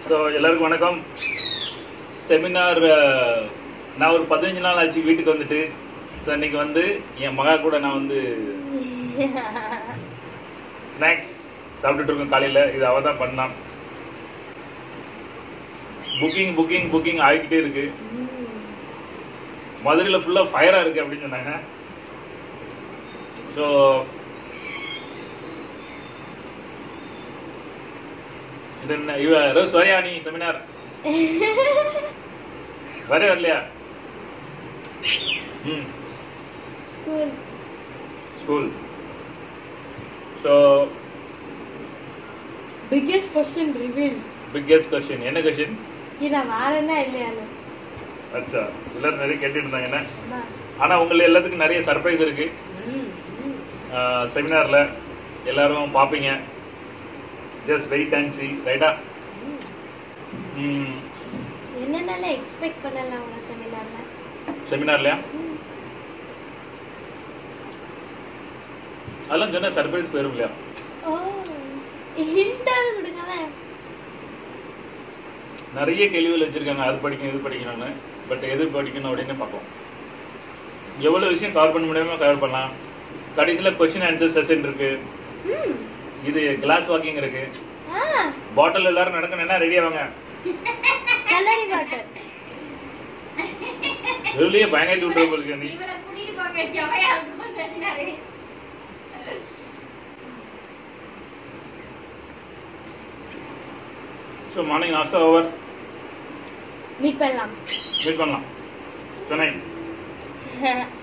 So எல்லாருக்கும் வணக்கம் seminar நான் ஒரு பதினஞ்சு நாள் ஆச்சு வீட்டுக்கு வந்துட்டு ஸோ இன்னைக்கு வந்து என் மகா கூட நான் வந்து ஸ்நாக்ஸ் சாப்பிட்டுட்டு இருக்கோம் காலையில் இது அவ தான் பண்ணான் புக்கிங் புக்கிங் புக்கிங் ஆகிக்கிட்டே இருக்கு மதுரையில் ஃபுல்லாக ஃபயராக இருக்கு அப்படின்னு சொன்னாங்க ஸோ இது என்ன இவ ரோஸ் வரையா நீ செமினார் வர வரலையா ம் school school so biggest question reveal biggest question என்ன கொஸ்டின் கீழே வாரனா இல்லையானு அச்சா எல்லாரும் நிறைய கேட்டுட்டு இருந்தாங்க என்ன அம்மா. ஆனா உங்களை எல்லாத்துக்கும் நிறைய சர்ப்ரைஸ் இருக்கு ம், ம். செமினார்ல எல்லாரும் பார்ப்பீங்க ஜஸ்ட் வெயிட் அண்ட் சி ரைட்டா ம். என்னென்னலாம் எக்ஸ்பெக்ட் பண்ணலாம் உங்க செமினார்ல செமினார்லயா அதெல்லாம் சொன்னா சர்ப்ரைஸ் போயிரும் இல்லையா ஓ ஹிண்டாவது கொடுங்களேன் நிறைய கேள்விகள் வச்சிருக்காங்க அது படிக்கணும் இது படிக்கணும்னு பட் எது படிக்கணும் அப்படின்னு பார்ப்போம் எவ்வளவு விஷயம் கவர் பண்ண முடியுமோ கவர் பண்ணலாம் கடைசியில் கொஸ்டின் ஆன்சர் செஷன் இருக்கு ம். இது கிளாஸ் வாக்கிங் இருக்கு ஆ பாட்டில் எல்லாரும் நடக்கணும்னா ரெடி ஆவாங்க கண்ணாடி பாட்டர் வெளியே பயங்கரத்து விட்டுற போலுக்கு நீ இவனை கூட்டிட்டு போங்க ஜவையா இருக்கும் செமினாரு ஸோ மார்னிங் நாஸ்டா ஓவர் மீட் பண்ணலாம் மீட் பண்ணலாம் சென்னை